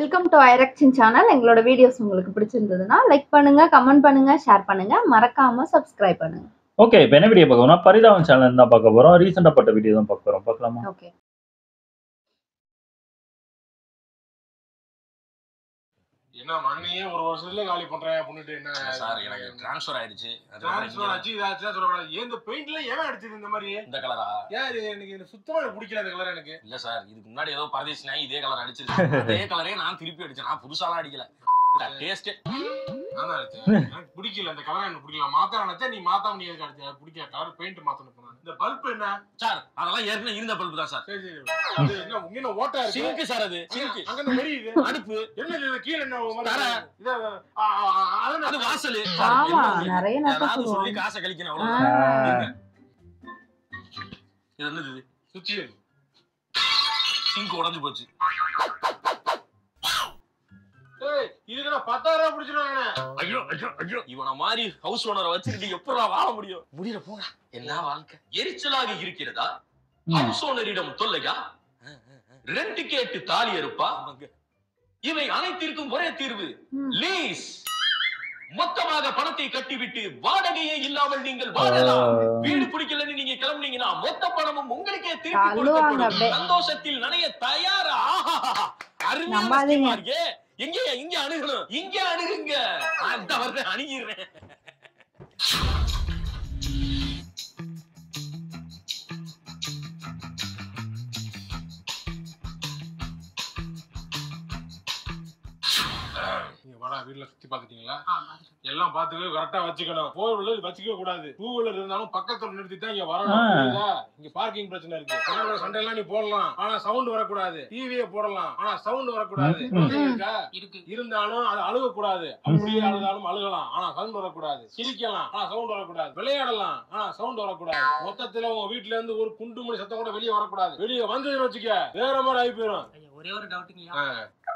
Welcome to ஐரக்ஷன் channel எங்களோட videos உங்களுக்கு பிடிச்சிருந்ததுன்னா லைக் பண்ணுங்க கமெண்ட் பண்ணுங்க ஷேர் பண்ணுங்க மறக்காம சப்ஸ்கிரைப் பண்ணுங்க ஓகே இப்போ என்ன வீடியோ பார்க்க போறோம் பரிதாபம் சேனல் தான் பார்க்க போறோம் ரீசெண்டா பட்ட வீடியோ தான் பார்க்க போறோம் பார்க்கலாமா ஓகே என்ன மண்ணையே ஒரு வருஷத்துல காலி பண்றேன் அப்படின்ட்டு என்ன சார் எனக்கு டிரான்ஸ்ஃபர் ஆயிடுச்சு டிரான்ஸ்ஃபர் ஆச்சு இதாச்சு சொல்லக்கூடாது ஏன் இந்த பெயிண்ட்ல ஏன் அடிச்சது இந்த மாதிரி இந்த கலரா ஏன் இது எனக்கு இது சுத்தமா எனக்கு பிடிக்கல இந்த கலர் எனக்கு இல்ல சார் இதுக்கு முன்னாடி ஏதோ பரதேசி நாய் இதே கலர் அடிச்சிருக்கு அதே கலரே நான் திருப்பி அடிச்சேன் நான் புதுசாலாம் அடிக்கல டேஸ்ட் நான் தான் அடிச்சேன் எனக்கு பிடிக்கல இந்த கலர் எனக்கு பிடிக்கல மாத்த நினைச்சா நீ மாத்தாம நீ எதுக்கு அடிச்ச எனக்கு பிடிக்கல கலர் பெயிண்ட் மாத்தணும் போனா இந்த பல்ப் என்ன சார் அதெல்லாம் ஏற்கனவே இருந்த பல்பு தான் சார் சரி சரி அது என்ன உங்க என்ன ஓட்டா இருக்கு சிங்க் சார் அது சிங்க் அங்க என்ன தெரியுது அடுப்பு என்ன இது கீழே என்ன ஒரு மாதிரி தரை. இத ஆ, ஆ, ஆ, அது அது என்ன? வாசல் ஆமா, நிறைய நேரம் யாராவது சொல்லி சொல்லுவாங்க. காசை கழிக்கணும் ஆ. அவ்வளவுதான் இருங்க. இது என்னது இது சுவிட்ச் சிங்க் உடைஞ்சு போச்சு ஏய் இதுக்கு நான் பத்தாயிரம் ரூபாய் பிடிச்சிருவாங்க ஐயோ ஐயோ ஐயோ இவன மாதிரி ஹவுஸ் ஓனரை வச்சுக்கிட்டு எப்படா வாழ முடியும் முடியல போங்க என்ன வாழ்க்கை எரிச்சலாக இருக்கிறதா ம். ஹவுஸ் ஓனரிடம் தொல்லையா ரெண்டு கேட்டு தாலி அறுப்பா இவை அனைத்திற்கும் ஒரே தீர்வு ம். லீஸ் மொத்தமாக பணத்தை கட்டிவிட்டு வாடகையே இல்லாமல் நீங்கள் வாழலாம் ஆ. வீடு பிடிக்கலன்னு நீங்க கிளம்புனீங்கன்னா மொத்த பணமும் உங்களுக்கே திருப்பி தள்ளுவாங்க கொடுக்கப்படும் அப்படியே. சந்தோஷத்தில் நனைய தயாரா ஆஹாஹா. அருமையான நம்பாதீங்க. scheme ஆ இருக்கே. எங்க இங்க அணுகணும் இங்க அணுகுங்க அந்த வரத அணுகிறேன் நீங்க வாடா வீட்ல சுத்தி பாத்துட்டீங்களா எல்லாம் பாத்துக்க கரெக்டா வச்சுக்கணும் ஃபோர் வீலர் வச்சுக்க கூடாது டூ வீலர் இருந்தாலும் பக்கத்துல நிறுத்தி தான் இங்க வரணும் ஆ. புரியுதா? இங்க பார்க்கிங் பிரச்சனை இருக்கு கணவரோட சண்டை எல்லாம் நீ போடலாம் ஆனா சவுண்ட் வரக்கூடாது டிவியே போடலாம் ஆனா சவுண்ட் வரக்கூடாது ம். குழந்தைங்க இருக்கா இருக்கு இருந்தாலும் அது அழுக கூடாது அப்படியே அழுதாலும் அழுகலாம் ஆனா சவுண்ட் வரக்கூடாது சிரிக்கலாம் ஆனா சவுண்ட் வரக்கூடாது விளையாடலாம் ஆனா சவுண்ட் வரக்கூடாது மொத்தத்துல உங்க வீட்ல இருந்து ஒரு குண்டு மணி சத்தம் கூட வெளியே வரக்கூடாது வெளியே வந்ததுன்னு வச்சுக்க வேற மாதிரி ஆகி போயிடும் ஐயா, ஒரே ஒரு டவுட்டுங்கய்யா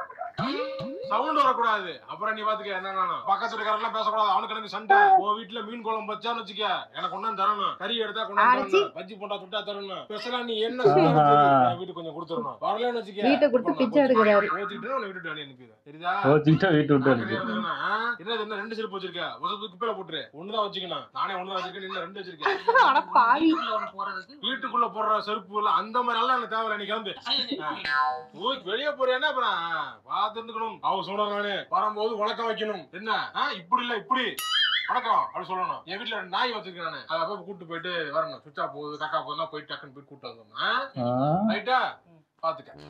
சவுண்ட் வரக்கூடாது அப்புறம் நீ பாத்துக்க என்ன பக்கத்து வீட்டுக்காரெல்லாம் பேசக்கூடாது அவனுக்கு எனக்கு சண்டை உன் வீட்டுல மீன் குழம்பு வச்சான்னு வச்சுக்க எனக்கு கொண்டாந்து தரணும் கறி எடுத்தா கொண்டாந்து அரைச்சி. தரணும் பஜ்ஜி போட்டா சுட்டா தரணும் ஸ்பெஷலா நீ என்ன ஆஹா. சொன்னாலும் சரி, என் வீட்டுக்கு கொஞ்சம் கொடுத்துடணும் வரலன்னு வச்சுக்க வீட்டை கொடுத்து அப்புறம் நான் பிச்சை எடுக்கிறாரு. கோச்சிக்கிட்டு உன்னை விட்டுட்டு வெளியே அனுப்பிடுவேன் தெரியுதா கோச்சிக்கிட்ட வீட்டு விட்டு நான் இருக்கு கிடையாது என்ன, ஆ? என்ன என்ன ரெண்டு செருப்பு வச்சிருக்க ஒரு செருப்பு குப்பையில போட்டுரு ஒண்ணுதான் வச்சுக்கணும் நானே ஒண்ணுதான் வச்சிருக்கேன் இன்னும் ரெண்டு வச்சிருக்கேன் அட பாவி. வீட்டுக்குள்ள ஒண்ணு போறதுக்கு வீட்டுக்குள்ள போடுற செருப்பு எல்லாம் அந்த மாதிரி எல்லாம் எனக்கு தேவையில்ல நீ கிளம்பு ஊருக்கு வெளியே போறேன்னா அப்புறம் பாத்துருக்கணும் அவ சொல்றேன் நானு வரும்போது வணக்கம் வைக்கணும் என்ன ஆ, இப்படி இல்ல இப்படி வணக்கம் அப்படி சொல்லணும் என் வீட்டுல ரெண்டு நாய் வச்சிருக்கேன் நானு அதை அப்ப கூட்டு போயிட்டு வரணும் சுவிட்சா போகுது கக்கா போகுதுன்னா போயிட்டு டக்குன்னு போயிட்டு கூட்டு வந்துடணும் ஆ. ரைட்டா பாத்துக்க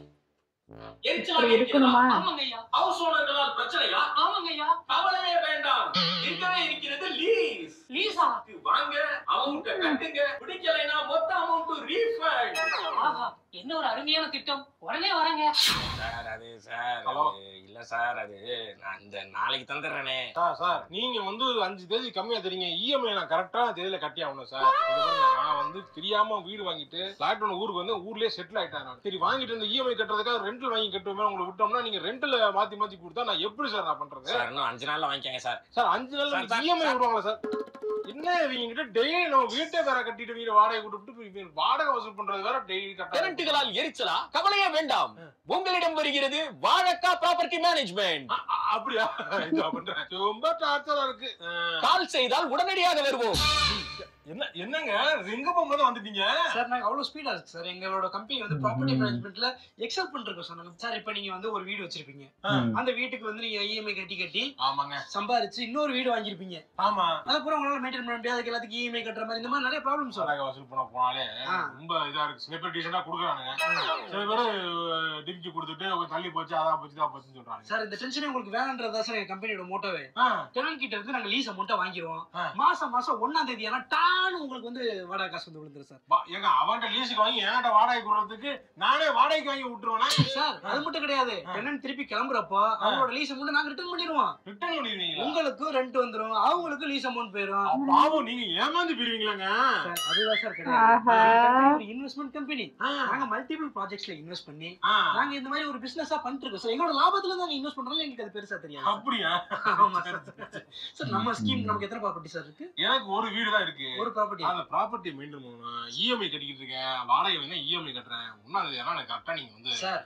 இப்படி இருக்கணுமா ஆமாங்கய்யா ஹவுஸ் ஓனர்களால் பிரச்சனையா ஆமாங்கய்யா கவலையே வேண்டாம் இருக்கவே இருக்கிறது லீஸ் லீசா வாங்க அமௌண்ட் கட்டுங்க பிடிக்கலைன்னா மொத்த அமௌண்ட் ரீஃபண்ட் ஆஹா என்ன ஒரு அருமையான திட்டம் உடனே வரேங்க சார் அது சார் Hello? அது இல்ல சார் அது நான் இந்த நாளைக்கு தந்துடுறேனே சார் சார் நீங்க வந்து ஒரு அஞ்சு தேதி கம்மியா தெரியுங்க இஎம்ஐ நான் கரெக்டான தேதியில கட்டி ஆகணும் சார் இங்க பாருங்க, நான் வந்து தெரியாம வீடு வாங்கிட்டு லாக்டவுன் ஊருக்கு வந்து ஊர்லயே செட்டில் ஆயிட்டேன் நான் சரி வாங்கிட்டு இந்த இஎம்ஐ கட்டுறதுக்காக ரெண்டில் வாங்கி கட்டுவோமே உங்களுக்கு விட்டோம்னா நீங்க ரெண்டில் மாத்தி மாத்தி கொடுத்தா நான் எப்படி சார் நான் பண்றது சார் இன்னும் அஞ்சு நாள்ல வாங்கிக்கங்க சார் சார் அஞ்சு சார், நாள் சார், இஎம்ஐ சார். விடுவாங்களா சார் என்ன இவங்க கிட்ட டெய்லி நம்ம வீட்டை வேற கட்டிட்டு வீடு வாடகை கொடுத்துட்டு இப்ப வாடகை வசூல் பண்றது வேற டெய்லி கட்ட கரண்ட்டுகளால் எரிச்சலா கவலையே வேண்டாம் உங்களிடம் வருகிறது வாழக்கா ப்ராப்பர்ட்டி மேனேஜ்மெண்ட் அப்படியா இதா பண்றேன் ரொம்ப டார்ச்சரா இருக்கு அஹ், கால் செய்தால் உடனடியாக வருவோம் என்ன என்னங்க எங்க போகும்போது வந்துட்டீங்க சார் நாங்க அவ்வளவு ஸ்பீடா இருக்கு சார் எங்களோட கம்பெனி வந்து ப்ராப்பர்ட்டி ம். மேனேஜ்மெண்ட்ல எக்ஸல் பண்றோம் சார் நாங்க சார் இப்போ நீங்க வந்து ஒரு வீடு வச்சிருப்பீங்க ம். அந்த வீட்டுக்கு வந்து நீங்க இஎம்ஐ கட்டி கட்டி ஆமாங்க சம்பாரிச்சு இன்னொரு வீடு வாங்கியிருப்பீங்க ஆமா அதுக்கப்புறம் உங்களால மெயின்டைன் பண்ண முடியாது அதுக்கு எல்லாத்துக்கும் இஎம்ஐ கட்டுற மாதிரி இந்த மாதிரி நிறைய ப்ராப்ளம்ஸ் வரும் வாடகை வசூல் பண்ண போனாலே ஆ. ரொம்ப இதா இருக்கு சில பேர் டீசெண்டா கொடுக்குறானுங்க சில பேர் டிரிக்கி கொடுத்துட்டு கொஞ்சம் தள்ளி போச்சு அதா போச்சு இதா போச்சுன்னு சொல்றாங்க சார் இந்த டென்ஷனே உங்களுக்கு வேணான்றதா சார் எங்க கம்பெனியோட மோட்டோவே ஆ, டெனன் கிட்ட இருந்து நாங்க லீஸ் அமௌண்ட்டை வாங்கிடுவோம் ஆ. மாசம் மாசம் ஒன்னாம் தேதி ஆனா டான்னு உங்களுக்கு வந்து வாடகை காசு வந்து விழுந்துரும் சார் வா- ஏங்க அவன்கிட்ட லீஸுக்கு வாங்கி என்கிட்ட வாடகை கொடுறதுக்கு நானே வாடகைக்கு வாங்கி விட்டுருவேனா சார் அது மட்டும் கிடையாது ஆ. டெனன் திருப்பி கிளம்புறப்போ அவங்களோட லீஸ் அமௌண்ட் நாங்க ரிட்டர்ன் பண்ணிடுவோம் ரிட்டர்ன் பண்ணிடுவீங்களா உங்களுக்கு ரெண்ட் வந்துரும் அவங்களுக்கு லீஸ் அமௌண்ட் போயிரும் பாவம் நீங்க ஏமாந்து போயிருவீங்களாங்க சார் அதுதான் சார் ஆஹா. கிடையாது ஒரு இன்வெஸ்ட்மெண்ட் கம்பெனி ஆ, நாங்க மல்டிபிள் ப்ராஜெக்ட்ஸ்ல இன்வெஸ்ட் பண்ணி ஆ, நாங்க இந்த மாதிரி ஒரு பிசினஸா பண்ணிட்டு இருக்கோம் சார் எங்களோட லாபத்துல தான் இன்வெஸ்ட் பண்றோம் எங்களுக்கு அது பெருசா தெரியாது அப்படியா ஆமா சார் சார் நம்ம ஸ்கீம் நமக்கு எத்தனை ப்ராப்பர்ட்டி சார் இருக்கு எனக்கு ஒரு வீடு தான் இருக்கு ஒரு ப்ராப்பர்ட்டி அந்த ப்ராப்பர்ட்டி மெயின்டைன் பண்ணணும் இஎம்ஐ கட்டிக்கிட்டு இருக்கேன் வாடகை வேணா இஎம்ஐ கட்டுறேன் ஒன்னும் அது எல்லாம் எனக்கு கரெக்டா நீங்க வந்து சார் போட்டணும்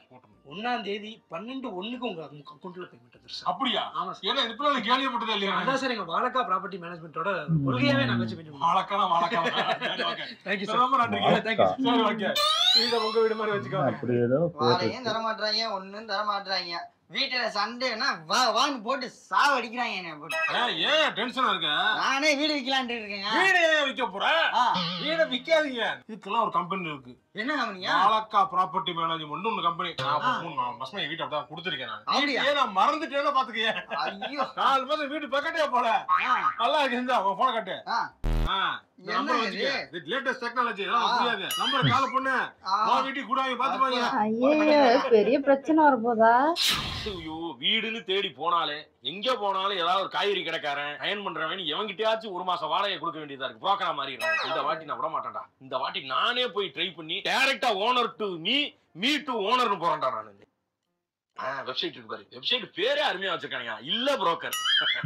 ஒன்னாம் தேதி பன்னெண்டு ஒண்ணுக்கு உங்க அக்கௌண்ட்ல பேமெண்ட் வந்துரும் சார் அப்படியா ஆமா சார் ஏன்னா இது நான் கேள்விப்பட்டதே இல்லையா அதான் சார் எங்க வாழக்கா ப்ராப்பர்ட்டி மேனேஜ்மெண்டோட கொள்கையாவே நாங்க வச்சு கொஞ்சம் வழக்கம் வழக்கம் சரி, okay. தேங்க்யூ சார் ரொம்ப நன்றிங்க தேங்க்யூ சரி ஓகே இதை உங்க வீடு மாதிரி வச்சுக்கோங்க அப்படி ஏதோ வாழையும் போயிட்டு தர மாட்டாங்க ஒண்ணும் தர மாட்டாங்க வீட்டுல சண்டைனா வா வான்னு போட்டு சாவடிக்கிறாங்க என்னை போட்டு ஏன், ஏன் டென்ஷனா இருக்க நானே வீடு விக்கலான்ட்டு இருக்கேங்க வீடு ஏன் விற்க போற ஆ, வீடை விற்காதீங்க இதுக்கெல்லாம் ஒரு கம்பெனி இருக்கு என்ன கம்பெனியா மாலக்கா ப்ராப்பர்ட்டி மேனேஜ்மெண்ட் ஒன்று கம்பெனி நான் மூணு நான் பசங்க என் வீட்டை அப்படிதான் கொடுத்துருக்கேன் நான் அப்படியா ஏன் நான் மறந்துட்டேன்னா பாத்துக்கேன் ஐயோ நாலு மாசம் வீட்டு பக்கத்தே போல ஆ, நல்லா இருக்கு இந்த போன கட்டு ஆ. ஆ, இந்த என்ன நம்பர் இது? வச்சுக்க இது லேட்டஸ்ட் டெக்னாலஜி எல்லாம் ஆ. புரியாது நம்பர் கால் பண்ணு ஆ. வா வீட்டுக்கு கூட வாங்கி பாத்துப்பாங்க ஐயோ பெரிய பிரச்சனை வரப்போதா ஐயோ வீடுன்னு தேடி போனாலே எங்க போனாலும் ஏதாவது ஒரு காய்கறி கடைக்காரன் அயன் பண்றவன் எவன்கிட்டயாச்சும் ஒரு மாசம் வாடகை கொடுக்க வேண்டியதா இருக்கு புரோக்கரா மாதிரி இந்த வாட்டி நான் விட மாட்டேன்டா இந்த வாட்டி நானே போய் ட்ரை பண்ணி டைரக்டா owner to me me to ஓனர்னு போறேன்டா நான் வெப்சைட் இருக்கு பாரு வெப்சைட் பேரே அருமையா வச்சிருக்காங்க இல்ல புரோக்கர்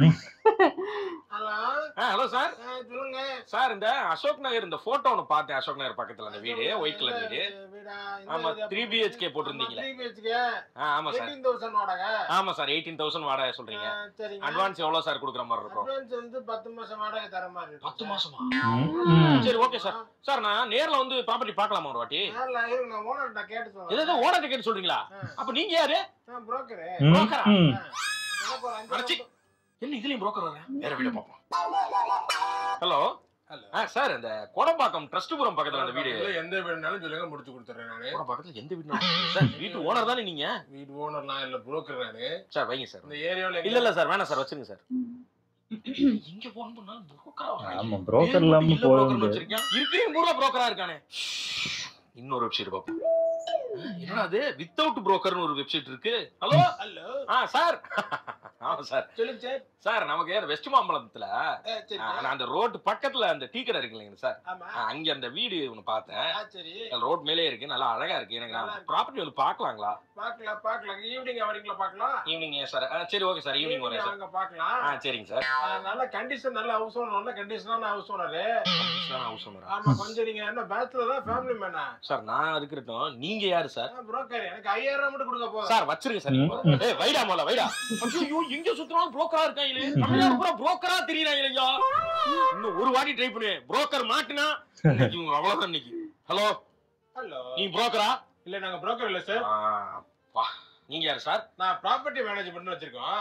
ஹலோ ஹலோ சார் சொல்லுங்க சார் இந்த அசோக் நகர் இந்த போட்டோ ஒன்று பார்த்தேன் அசோக் நகர் பக்கத்துல அந்த வீடு ஒயிட் கலர் வீடு ஆமா த்ரீ பிஹெச்கே போட்டிருந்தீங்களே த்ரீ பிஹெச்கே ஆ, ஆமா சார் எயிட்டீன் தௌசண்ட் வாடகை ஆமா சார் எயிட்டீன் தௌசண்ட் வாடகை சொல்றீங்க ஆ, சரிங்க அட்வான்ஸ் எவ்வளவு சார் கொடுக்குற மாதிரி இருக்கும் அட்வான்ஸ் வந்து பத்து மாசம் வாடகை தர மாதிரி இருக்கு பத்து மாசமா ம், ம். சரி ஓகே சார் சார் நான் நேர்ல வந்து ப்ராப்பர்ட்டி பார்க்கலாமா ஒரு வாட்டி நேர்ல இருங்க, நான் ஓனர்கிட்ட கேட்டு ஏதோ சொல்றேன் ஓனர் கேட்டு சொல்றீங்களா அப்ப நீங்க யாரு நான் புரோக்கரு ம், broker-ஆ? ம். எனக்கு ஒரு அஞ்சு அடச்சி. என்ன இதுலயும் புரோக்கர் வரேன் வேற வீடு பார்ப்போம் ஹலோ Hello. ஆ சார் இந்த கோடம்பாக்கம் ட்ரஸ்ட்புரம் பக்கத்துல அந்த வீடு இல்ல, எந்த வீடுனாலும் சொல்லுங்க முடிச்சு கொடுத்துறேன் நானு கோடம்பாக்கத்துல எந்த வீடு சார் வீட்டு ஓனர் தானே நீங்க வீடு ஓனர் நான் இல்ல புரோக்கர் நானு சார் வைங்க சார் இந்த ஏரியாவுல இல்ல இல்ல சார் வேணாம் சார் வச்சிருங்க சார் இங்க போன் பண்ணாலும் புரோக்கரா ஆமா புரோக்கர் இல்லாம போக முடியாது இருக்கிற ஊர்ல புரோக்கரா இருக்கானே இன்னொரு வெப்சைட் பார்ப்போம் என்னடா அது வித்தவுட் புரோக்கர்னு ஒரு வெப்சைட் இருக்கு ஹலோ ஹலோ ஆ சார் ஆமா சார் சொல்லுங்க சார் சார் நமக்கு வெஸ்ட் மாம்பலத்துல ஆ, சரி ஆ, நான் அந்த ரோட்டு பக்கத்துல அந்த டீ கடை இருக்கு இல்லைங்க சார் ஆமா ஆ, அங்க அந்த வீடு ஒண்ணு பார்த்தேன் ஆ, சரி ரோட் மேலே இருக்கு நல்லா அழகா இருக்கு எனக்கு நல்லா நான் இருக்கு. ப்ராப்பர்ட்டி வந்து பார்க்கலாங்களா பாக்கலாம் பாக்கலாம் ஈவினிங் வரீங்களா பாக்கலாம் ஈவினிங் சார் சரி ஓகே சார் ஈவினிங் வரேன் சார் அங்க பாக்கலாம் ஆ சரிங்க சார் ஆ, நல்ல கண்டிஷன் நல்ல ஹவுஸ் ஓனர் நல்ல கண்டிஷனான ஹவுஸ் ஓனரு ஹவுஸ் ஓனரா ஆமா கொஞ்சம் நீங்க என்ன பேச்சுலரா ஃபேமிலி மேனா சார் நான் இருக்கட்டும் நீங்க யாரு சார் புரோக்கர் எனக்கு ஐயாயிரம் ரூபாய் மட்டும் கொடுக்க போதும் சார் வச்சிருங்க சார் நீங்க. ஏய் வைடா மோல வைடா ஐயோ எங்க சுத்தினாலும் புரோக்கரா இருக்காங்களே தமிழ்நாடு பூரா புரோக்கரா தெரியறாங்க ஐயா இன்னும் ஒரு வாட்டி ட்ரை பண்ணு புரோக்கர் மாட்டினா இன்னைக்கு இவங்க அவ்வளவுதான் இன்னைக்கு ஹலோ ஹலோ நீ புரோக்கரா இல்ல நாங்க புரோக்கர் இல்ல சார் அப்பா நீங்க யாரு சார் நான் ப்ராப்பர்ட்டி மேனேஜ்மெண்ட் வச்சிருக்கோம்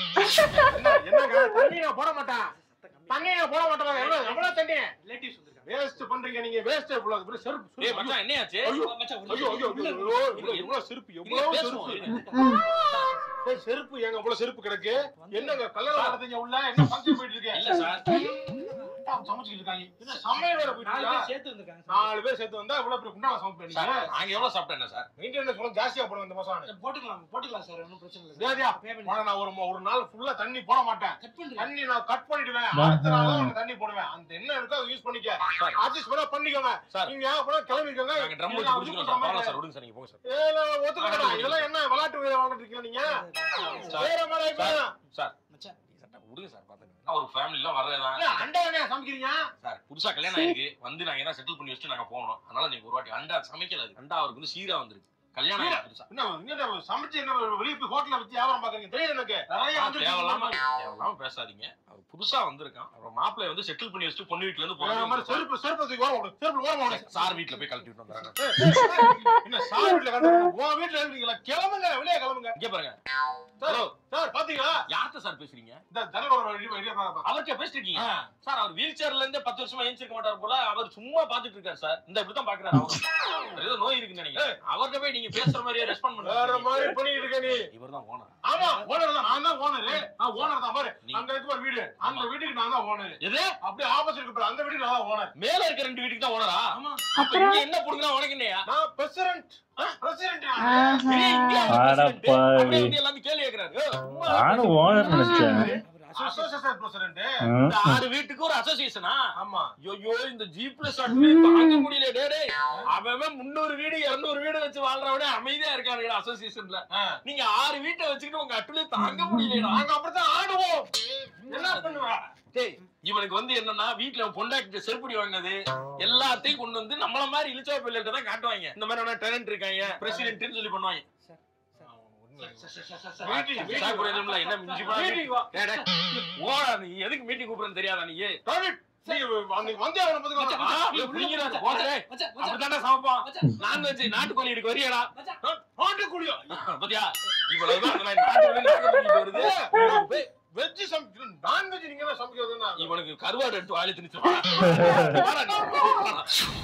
என்ன என்னங்க தண்ணி நான் போட மாட்டேன் தண்ணி நான் போட மாட்டேன் எவ்வளவு எவ்வளவு தண்ணி ரிலேட்டிவ்ஸ் வந்திருக்காங்க வேஸ்ட் பண்றீங்க நீங்க வேஸ்ட் இவ்வளவு செருப்பு ஏய் செருப்பு. மச்சான் என்னையாச்சு ஐயோ மச்சான், ஒரு ஐயோ ஐயோ நிமிஷம். ஐயோ, இவ்வளவு இவ்வளவு செருப்பு இருங்க, எவ்வளவு பேசுவோம், செருப்பு இருங்க. ஏய், செருப்பு ஏங்க இவ்வளவு செருப்பு கிடக்கு என்னங்க கல்யாணம் நடந்தீங்க உள்ள என்ன ஃபங்க்ஷன் போயிட்டு இருக்கு இல்ல சார் சமைச்சிட்டு இருக்காங்க என்ன சமையல் வேற போயிட்டு நாலு இருக்கா? பேர் சேர்த்து வந்திருக்காங்க சார். நாலு பேர் சேர்த்து வந்தா இவ்வளவு பெரிய குண்டான சார் சமைப்பீங்க நாங்க எவ்வளவு சாப்பிட்டேன் என்ன சார் மெயின்டெனன்ஸ் கொஞ்சம் ஜாஸ்தியா போடுங்க இந்த மாசம் சார், போட்டுக்கலாம் போட்டுக்கலாம் சார் ஒன்றும் பிரச்சனை இல்லை ஜாதியா சார் Pay பண்ணி- போனா நான் ஒரு ஒரு நாள் ஃபுல்லா தண்ணி போட மாட்டேன் கட் பண்றேன் தண்ணி நான் கட் பண்ணிடுவேன் ஆஹா. அடுத்த நாள் தான் உனக்கு தண்ணி போடுவேன் அந்த என்ன இருக்கோ அதை யூஸ் பண்ணிக்க சார். அட்ஜஸ்ட் பண்ணா பண்ணிக்கோங்க சார். நீங்க அப்புறம் கிளம்பிக்கோங்க நாங்க ட்ரம் வச்சு குடிச்சுக்கிறோம் சார் பரவாயில்ல சார் விடுங்க சார் நீங்க போங்க சார் ஏல, ஒத்துக்கடா இதெல்லாம் என்ன விளையாட்டு வீரர் வாழ்ந்துட்டு இருக்கீங்க நீங்க சார். வேற மாதிரி ஆயிப்போம். சார் மச்சான் சட்டை விடுங்க சார் பாத்துங்க நான் ஒரு ஃபேமிலிலாம் வர்றதுதான் என்ன அண்டா என்ன சமைக்கிறீங்க சார் புதுசா கல்யாணம் ஆயிருக்கு வந்து நாங்க என்ன செட்டில் பண்ணி வச்சுட்டு நாங்க போகணும் அதனால நீங்க ஒரு வாட்டி அண்டா சமைக்கல அது அண்டா அவருக்கு வந்து சீரா வந்திருக்கு கல்யாணம் ஆயிருக்கு புதுசா என்ன இங்க சமைச்சு என்ன வெளியே போய் ஹோட்டல்ல வச்சு வியாபாரம் பாக்குறீங்க தெரியும் எனக்கு நிறைய ஆ, வந்துருச்சு. தேவையில்லாம தேவையில்லாம பேசாதீங்க அவர் புதுசா வந்திருக்கான் அப்புறம் மாப்பிள்ளை வந்து செட்டில் பண்ணி வச்சுட்டு பொண்ணு வீட்டுல இருந்து வேற மாதிரி போறாங்க செருப்பு செருப்பு தூக்கி ஓரம் விடு செருப்பு ஓரம் விடு சார் வீட்டுல போய் கழட்டி விட்டு வந்தாங்க என்ன சார் வீட்டுல கண்டு உன் வீட்டுல இருக்கீங்களா கிளம்புங்க வெளியே கிளம்புங்க இங்க பாருங்க சார் ஹலோ சார் பாத்தீங்களா யார்கிட்ட சார் பேசுறீங்க இந்த ஜன்னலோட வெளியே வெளியே பாருங்க அவர்கிட்ட பேசிட்டு இருக்கீங்க சார் அவர் வீல் சேர்ல இருந்தே பத்து வருஷமா ஏஞ்சிருக்க மாட்டார் போல அவர் சும்மா பாத்துட்டு இருக்காரு சார் இந்த இப்படித்தான் பாக்குறாரு அவர் ஏதோ நோய் இருக்குன்னு நினைக்கிறேன் அவர்கிட்ட போய் நீங்க பேசுற மாதிரியே ரெஸ்பாண்ட் வேற பண்ணுங்க மாதிரி பண்ணிட்டு இருக்க நீ இவர் தான் ஓனர் ஆமா ஓனர் தான் நான் தான் ஓனர் நான் ஓனர் தான் பாரு நீ- அங்க இருக்கு பாரு வீடு அந்த வீட்டுக்கு நான் தான் ஓனர் எது அப்படியே ஆப்போசிட் இருக்கு பாரு அந்த வீட்டுக்கு நான் தான் ஓனர் மேல இருக்க ரெண்டு வீட்டுக்கு தான் ஓனரா ஆமா அப்ப இங்க என்ன புடுங்கனா உனக்கு என்னையா நான் பிரசிடென்ட் பிரசிடென்ட் அடப்பாவி. எல்லாமே கேள்வி கேக்குறாரு ஏய், சும்மா நானும் ஓனர் நினைச்சேன் அவர் அசோசியேஷன் பிரசிடென்ட் ம், இந்த ஆறு வீட்டுக்கு ஒரு அசோசியேஷனா ஆமா ஐயோ இந்த ஜீப்ல சட்னி தாங்க முடியல டே டேய் அவன் முந்நூறு வீடு இருநூறு வீடு வச்சு வாழ்றவனே அமைதியா இருக்கானுங்க அசோசியேஷன்ல ஆ. நீங்க ஆறு வீட்டை வச்சுக்கிட்டு உங்க அட்டுல தாங்க முடியலடா நாங்க அப்படித்தான் ஆடுவோம் என்ன பண்ணுவ டேய் இவனுக்கு வந்து என்னன்னா வீட்டுல பொண்டாக்கிட்ட செருப்படி வாங்கினது எல்லாத்தையும் கொண்டு வந்து நம்மள மாதிரி இழிச்சா பிள்ளைகிட்ட தான் காட்டுவாங்க இந்த மாதிரி டெனன்ட் இருக்காங்க பிரசிடென்ட்னு சொல்லி பண்ணுவாங்க மீட்டிங் சார் கூட எதுவுமில்ல, என்ன மிஞ்சி போனா மீட்டிங் வா டேய், டேய், ஓடா நீ எதுக்கு மீட்டிங் கூப்பிடுறேன்னு தெரியாதா நீ டேவிட் நீங்க அன்னைக்கு வந்தே அவனை மச்சான், பாத்துக்கலாம் ஆ, மச்சான், அப்படியே புடிங்கிறாரு. போடா, டேய். மச்சான், மச்சான், அப்படித்தாண்டா சமைப்பான் மச்சான், நான்வெஜ் நாட்டுக்கோழி எடுக்க வரியடா மச்சான். நாட்டுக்குடியா பாத்தியா இவ்வளவுதான் அந்த நாய் நாட்டுக்கோழி நாக்கு தூக்கிட்டு வருது வெஜ் சமைக்கணும் நான்வெஜ் நீங்க தான் சமைக்கிறதுன்னா இவனுக்கு கருவாடு எடுத்து வாயில திணிச்சு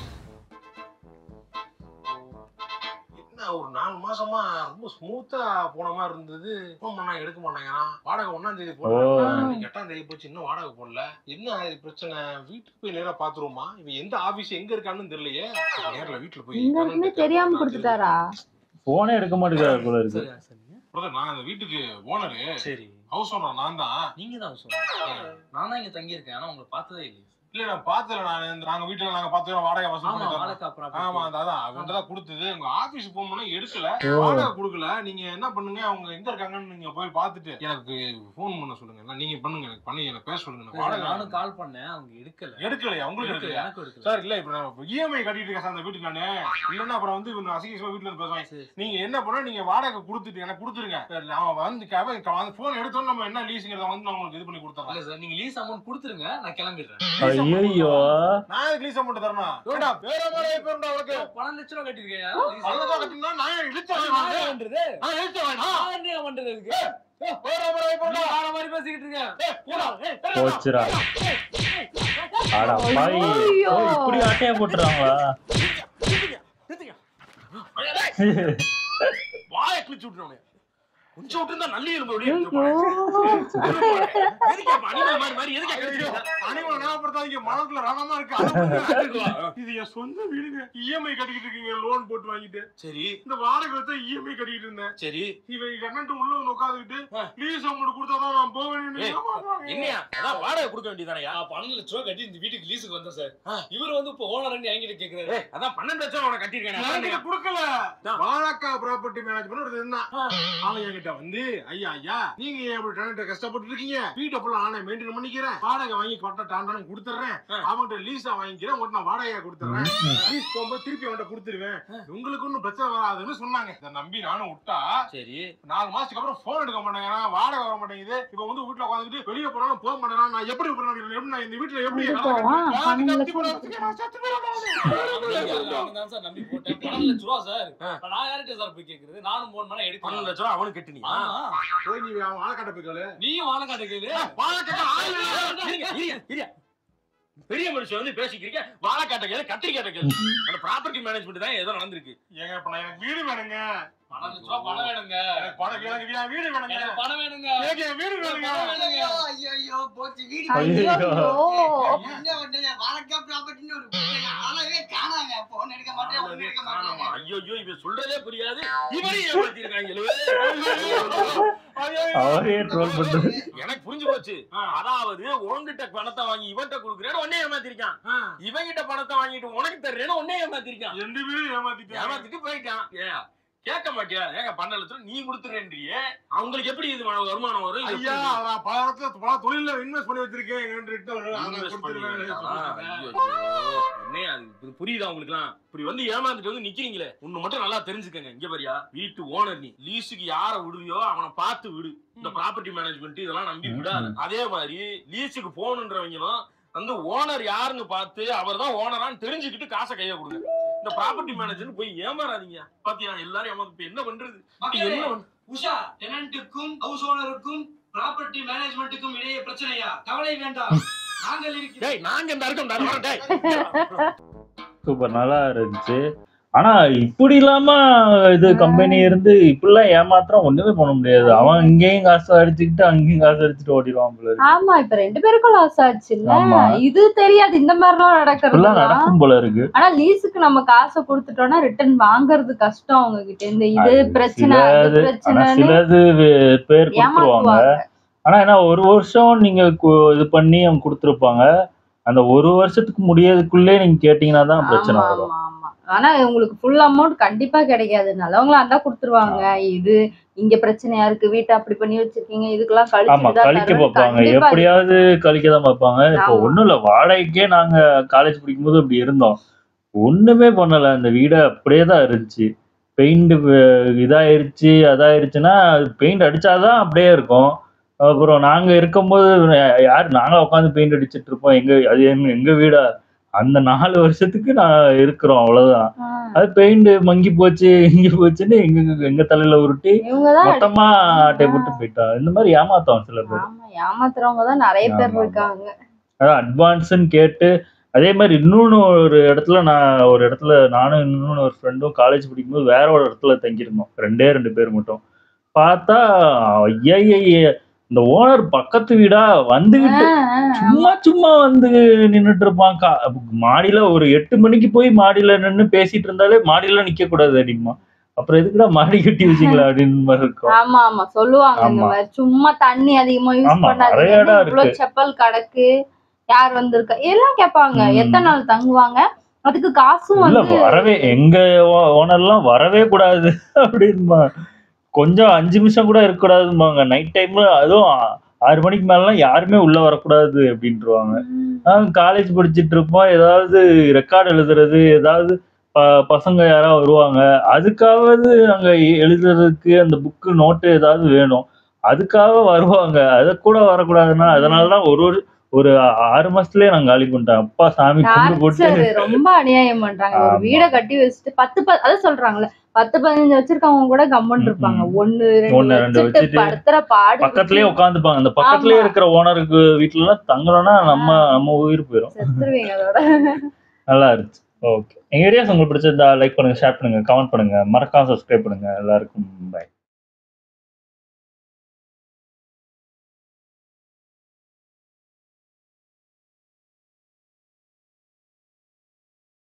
என்ன ஒரு நாலு மாசமா ரொம்ப ஸ்மூத்தா போன மாதிரி இருந்தது ஃபோன் பண்ணா எடுக்க மாட்டேங்கிறான் வாடகை ஒன்னாம் தேதி போடுறாங்க எட்டாம் தேதி போச்சு இன்னும் வாடகை போடல என்ன இது பிரச்சனை வீட்டுக்கு போய் நேரா பாத்துருவோமா இவன் எந்த ஆபீஸ் எங்க இருக்கான்னு தெரியலையே நேர்ல வீட்டுல போய் எங்க இருக்குன்னு தெரியாம கொடுத்துட்டாரா போனே எடுக்க மாட்டேங்கிறாரு போல இருக்கு சரியா, சரிங்க. பிரதர் நான் அந்த வீட்டுக்கு ஓனரு சரி ஹவுஸ் ஓனர் நான் தான் நீங்க தான் சொல்லுங்க நான் தான் இங்க தங்கி இருக்கேன் ஆனா உங்களை பார்த்ததே இல்லையே இல்ல நான் பார்த்தல நான் இந்த- நாங்க வீட்டுல நாங்க பார்த்தோம் வாடகை வசூல் ஆமா பண்ணி தரோம். வாழைக்கா property. ஆமா அந்த அதான் அவங்க தான் கொடுத்தது உங்க ஆபீஸ் போகணும்னா எடுக்கல ஓ. வாடகை கொடுக்கல நீங்க என்ன பண்ணுங்க அவங்க எங்க இருக்காங்கன்னு நீங்க போய் பார்த்துட்டு எனக்கு ஃபோன் பண்ண சொல்லுங்க இல்ல நீங்க பண்ணுங்க எனக்கு பண்ணி எனக்கு பேச சொல்லுங்க நான் சரி, வாடகை நானும் கால் பண்ணேன் அவங்க எடுக்கல எடுக்கலையா உங்களுக்கு எடுக்கல, எடுக்கலையா எனக்கும் எடுக்கல சார் இல்ல இப்ப நான் இஎம்ஐ கட்டிட்டு இருக்கேன் சார் அந்த வீட்டுக்கு நானு இல்லன்னா அப்புறம் வந்து இவங்க அசிங்கமா வீட்டுல இருந்து பேசுவாங்க சரி, நீங்க என்ன பண்ண நீங்க வாடகை கொடுத்துட்டு எனக்கு கொடுத்துருங்க சரி, அவன் வந்து கவ- அந்த போன் எடுத்தோன்னு நம்ம என்ன லீஸுங்கிறத வந்து நான் உங்களுக்கு இது பண்ணி கொடுத்துறேன் இல்ல சார் நீங்க லீஸ் அமௌண்ட் கொடுத்துருங்க நான் கிளம்பிடுறேன் ஐயோ நான் எதுக்கு லீஸ் அமௌண்ட் தரணும் ஏண்டா, வேற மாதிரி பேருண்டா உனக்கு பன்னெண்டு லட்சம் ரூபா கட்டிருக்கேன் அவ்வளவுதான் கட்டினா நான் ஏன் இழுச்சேன் நான் பண்றது நான் இழுச்சேன் வேணாம் நான் என்ன பண்றது இதுக்கு வேற மாதிரி பேருடா வேற மாதிரி பேசிக்கிட்டு இருக்கேன் போடா, ஏய், போச்சுரா அடா பாய் ஐயோ. ஓ, இப்படி ஆட்டையா போட்டுறாங்களா வாய கிழிச்சு விட்டுறவனே கொஞ்சம் விட்டு நல்லி எலும்பு ஐயோ. எதுக்கு அப்ப அனிமல் மாதிரி மாதிரி எதுக்கு கிழிச்சு விட்ட? அனிமல் ஞாபகப்படுத்தாதீங்க மனசுல ரணமா இருக்கு அதை இது என் சொந்த வீடுங்க இஎம்ஐ கட்டிக்கிட்டு இருக்கீங்க லோன் போட்டு வாங்கிட்டு சரி இந்த வாடகை வச்சா இஎம்ஐ கட்டிக்கிட்டு இருந்தேன் சரி இவன் கண்ணன்ட்டு உள்ள வந்து உட்காந்துக்கிட்டு ஆ. லீஸ் அமௌண்ட் கொடுத்தாதான் நான் போவேன் ஏய், என்னையா அதான் வாடகை கொடுக்க வேண்டியதானயா நான் பன்னெண்டு லட்சம் ரூபா கட்டி இந்த வீட்டுக்கு லீஸுக்கு வந்தேன் சார் ஆ. இவர் வந்து இப்போ ஓனர் என்கிட்ட கேக்குறாரு ஏய், அதான் பன்னெண்டு லட்சம் அவனை கட்டியிருக்கேன் கொடுக்கல ஆ. வாழக்கா ப்ராப்பர்ட்டி மேனேஜ்மெண்ட் ஒரு இருந்தான் ஆ. அவன் என்கிட்ட வந்து ஐயா ஐயா நீங்க ஏன் இப்படி டெனண்ட் கஷ்டப்பட்டு இருக்கீங்க வீட்டை ஃபுல்லா ஆனே மெயின்டைன் பண்ணிக்கிறேன் வாடகை வாங்கி கரெக்டா டாண்டான கொடுத்துறேன் ஆ. அவன்கிட்ட லீஸா வாங்கிக்கிறேன் உங்கள்ட்ட நான் வாடகையா கொடுத்துறேன் லீஸ் போகும்போது திருப்பி அவன்கிட்ட கொடுத்துருவேன் உங்களுக்கு ஒன்றும் பிரச்சனை வராதுன்னு சொன்னாங்க இதை நம்பி நானும் விட்டா சரி நாலு மாசத்துக்கு அப்புறம் போன் எடுக்க மாட்டேங்கிறான் வாடகை வர மாட்டேங்குது இப்ப வந்து வீட்டுல உட்காந்துட்டு வெளியே போனாலும் போக மாட்டேங்கிறான் நான் எப்படி போறேன் எப்படி நான் இந்த வீட்டுல எப்படி இது வேலை போவான், கட்டுறது? பன்னெண்டு தப்பி லட்சம் போறதுக்கு நான் செத்து போயிடுவேன். அவன் தான் சார் நம்பி போட்டேன் பன்னெண்டு லட்ச ரூபா சார் ஆ. இப்ப நான் யார்கிட்ட சார் போய் கேக்குறது நானும் போன் பண்ண பன்னெண்டு எடுக்கணும் லட்சம் ரூபா அவனுக்கு கட்டினியா ஆமா போய் நீ அவன் வாழைக்காட்ட போய் கேளு. நீயும் வாழ காட்டுக்குது வாழைக்காட்ட ஆளு இல்ல. இருங்க, இருங்க, இருங்க. பெரிய மனுஷன் வந்து பேசிக்கிறீங்க வாழைக்காட்ட கேளு கத்திரிக்காட்ட கேளு அந்த ப்ராப்பர்ட்டி மேனேஜ்மெண்ட் தான் ஏதோ நடந்திருக்கு ஏங்க இப்ப நான் எனக்கு வீடு வேணுங்க பன்னெண்டு லட்ச ரூபா பணம் வேணுங்க எனக்கு பணம் எனக்கு என் வீடு வேணுங்க எனக்கு பணம் வேணுங்க எனக்கு என் வீடு வேணுங்க ஐயோ ஐயோ ஐயோ போச்சு வீடு ஐயோ. என்ன பண்றீங்க வாழக்கா ப்ராப்பர்ட்டின்னு ஒரு ஆளவே காணாங்க போன் எடுக்க மாட்டேன் ஒண்ணு எடுக்க மாட்டாங்க ஐயோ இவன் சொல்றதே புரியாது இவரையும் ஏமாத்திருக்காங்க அவரே ட்ரோல் பண்றது எனக்கு புரிஞ்சு போச்சு அதாவது உன்கிட்ட பணத்தை வாங்கி இவன்கிட்ட குடுக்குறேன்னு உன்னே ஏமாத்திருக்கான் இவன்கிட்ட பணத்தை வாங்கிட்டு உனக்கு தர்றேன்னு உன்னே ஏமாத்திருக்கான் ரெண்டு பேரும் ஏமாத்திட்டேன் ஏமாத்திட்டு போயிட்டான் ஏன் கேட்க மாட்டியா ஏங்க பன்னெண்டு லட்சம் நீ கொடுத்துறேன்றியே அவங்களுக்கு எப்படி இது வ- வருமானம் வரும் இது ஐயா எப்படி? நான் பல இடத்துல பல தொழில இன்வெஸ்ட் பண்ணி வச்சிருக்கேன் எங்க கிட்ட அதை Invest கொடுத்துருவேன் பண்ணிருக்கானா? ஐயோ, ஐயோ. என்னையா அது? இது புரியுதா உங்களுக்குலாம் இப்படி வந்து ஏமாந்துட்டு வந்து நிக்கிறீங்களே ஒண்ணு மட்டும் நல்லா தெரிஞ்சுக்கங்க இங்க பாரியா வீட்டு ஓனர் நீ லீஸுக்கு யார விடுறியோ அவனை பார்த்து விடு இந்த ப்ராப்பர்ட்டி மேனேஜ்மெண்ட் இதெல்லாம் நம்பி விடாத அதே மாதிரி லீஸுக்கு போகணுன்றவங்களும் வந்து ஓனர் யாருன்னு பார்த்து அவர் தான் ஓனரான்னு தெரிஞ்சுக்கிட்டு காசை கைய கொடுங்க இந்த ப்ராப்பர்ட்டி மேனேஜர் போய் ஏமாறாதீங்க பாத்தியா எல்லாரும் ஏமாந்து இப்ப என்ன பண்றது என்ன பண்றது? உஷா டெனண்ட்டுக்கும் ஹவுஸ் ஓனருக்கும் ப்ராப்பர்ட்டி மேனேஜ்மெண்ட்டுக்கும் இடையே பிரச்சனையா கவலை வேண்டாம் நாங்கள் இருக்கிறோம் டேய் நாங்க இந்த இருக்கோம் டா, வரேன், டேய். சூப்பர் நல்லா இருந்துச்சு ஆனா இப்படி இல்லாம இது கம்பெனி இருந்து இப்படிலாம் ஏமாத்திரம் ஒண்ணுமே பண்ண முடியாது அவன் இங்கேயும் காசு அடிச்சுக்கிட்டு அங்கேயும் காசு அடிச்சுட்டு ஓடிடுவான் போல இருக்கு ஆமா இப்ப ரெண்டு பேருக்கும் லாஸ் ஆச்சு இல்ல ஆமா. இது தெரியாது இந்த மாதிரிலாம் இப்படிலாம் நடக்கிறது நடக்கும் போல இருக்கு ஆனா லீஸுக்கு நம்ம காசை கொடுத்துட்டோம்னா ரிட்டர்ன் வாங்குறது கஷ்டம் அவங்க கிட்ட இருந்து இது அது பிரச்சனை அது சிலது ஆனா பிரச்சனைன்னு சிலது வே- பேர் கொடுத்துருவாங்க ஏமாத்துவாங்க ஆனா என்ன ஒரு வருஷம் நீங்க கு- இது பண்ணி அவங்க கொடுத்துருப்பாங்க அந்த ஒரு வருஷத்துக்கு முடியறதுக்குள்ளே நீங்க கேட்டீங்கன்னா தான் பிரச்சனை ஆமா வரும் ஆமா ஆமா ஆனா உங்களுக்கு ஃபுல் அமௌண்ட் கண்டிப்பா கிடைக்காது நல்லவங்களா இருந்தா கொடுத்துருவாங்க இது இங்க பிரச்சனையா இருக்கு வீட்டை அப்படி பண்ணி வச்சிருக்கீங்க இதுக்கெல்லாம் ஆமா கழிச்சுட்டு தான் கழிக்க தருவேன். பார்ப்பாங்க கண்டிப்பா எப்படியாவது கழிக்க தான் பார்ப்பாங்க இப்போ ஆமா. ஒண்ணும் இல்ல வாடகைக்கே நாங்க காலேஜ் படிக்கும்போது அப்படி இருந்தோம் ஒண்ணுமே பண்ணல அந்த வீடு அப்படியே தான் இருந்துச்சு பெயிண்ட் இதாயிருச்சு அதாயிருச்சுன்னா பெயிண்ட் அடிச்சாதான் அப்படியே இருக்கும் அப்புறம் நாங்க இருக்கும்போது யார் நாங்க உட்காந்து பெயிண்ட் அடிச்சிட்டு இருப்போம் எங்க அது எங்க எங்க வீடா அந்த நாலு வருஷத்துக்கு நான் இருக்கிறோம் அவ்வளவுதான் ஆ. அது பெயிண்ட் மங்கி போச்சு இங்கி போச்சுன்னு எங்க எங்க தலையில உருட்டி இவங்கதான் மொத்தமா ஆட்டை போட்டு போயிட்டான் இந்த மாதிரி ஏமாத்தோம் சில பேர் ஆமா ஏமாத்துறவங்க தான் நிறைய பேர் ஆமா, ஆமா. இருக்காங்க அதான் அட்வான்ஸ்ன்னு கேட்டு அதே மாதிரி இன்னொன்னு ஒரு இடத்துல நான் ஒரு இடத்துல நானும் இன்னொன்னு ஒரு ஃப்ரெண்டும் காலேஜ் படிக்கும்போது வேற ஒரு இடத்துல தங்கியிருந்தோம் ரெண்டே ரெண்டு பேர் மட்டும் பார்த்தா ஐயா இந்த ஓனர் பக்கத்து வீடா வந்துகிட்டு ஆ, ஆ, சும்மா சும்மா வந்து நின்னுட்டு இருப்பான் கா மாடியில ஒரு எட்டு மணிக்கு போய் மாடியில நின்னு பேசிட்டு இருந்தாலே மாடியில நிக்க கூடாது அப்படிமா அப்புறம் எதுக்குடா மாடி கட்டி வச்சீங்களா அப்படின்னு மாதிரி இருக்கும் ஆமா ஆமா சொல்லுவாங்க இந்த ஆமா. மாதிரி சும்மா தண்ணி அதிகமா யூஸ் ஆமா, பண்ணாதீங்க நிறைய இடம் இவ்வளவு இருக்கு. செப்பல் கிடக்கு யார் வந்திருக்கா எல்லாம் கேட்பாங்க ம். எத்தனை நாள் தங்குவாங்க அதுக்கு காசும் இல்ல வந்து வரவே எங்க ஓனர்லாம் வரவே கூடாது அப்படின்பா கொஞ்சம் அஞ்சு நிமிஷம் கூட இருக்கக்கூடாதும்பாங்க நைட் டைம்ல அதுவும் ஆ- ஆறு மணிக்கு மேலாம் யாருமே உள்ள வரக்கூடாது அப்படின்ட்டுருவாங்க ம். நாங்க காலேஜ் படிச்சிட்டு இருப்போம் ஏதாவது ரெக்கார்டு எழுதுறது ஏதாவது ப- பசங்க யாராவது வருவாங்க அதுக்காவது அங்க எ- எழுதுறதுக்கு அந்த புக்கு நோட்டு ஏதாவது வேணும் அதுக்காக வருவாங்க அதை கூட வரக்கூடாதுன்னா அதனாலதான் ஒரு ஒரு ஒரு ஆறு மாசத்துலயே நான் காலி பண்ணிட்டேன் அப்பா சாமி கும்பிட்டு போட்டு டார்ச்சர் ரொம்ப அநியாயம் பண்றாங்க ஒரு ஆமா. வீட கட்டி வச்சுட்டு பத்து ப- அதான் சொல்றாங்கல்ல பத்து பதினஞ்சு வச்சிருக்கவங்க கூட கம்மன் ம், இருப்பாங்க ம். ஒண்ணு ஒண்ணு, ரெண்டு ரெண்டு வச்சுட்டு வச்சுட்டு படுத்துற பாடு பக்கத்துலயே உட்காந்துப்பாங்க அந்த பக்கத்துலயே ஆமா. இருக்கிற ஓனருக்கு வீட்டுல எல்லாம் தங்கலன்னா நம்ம நம்ம உயிர் போயிடும் செத்துருவீங்க அதோட நல்லா இருந்துச்சு ஓகே எங்க ஏரியாஸ் உங்களுக்கு பிடிச்சிருந்தா லைக் பண்ணுங்க ஷேர் பண்ணுங்க கமெண்ட் பண்ணுங்க மறக்காம சப்ஸ்கிரைப் பண்ணுங்க எல்லாருக்கும் பை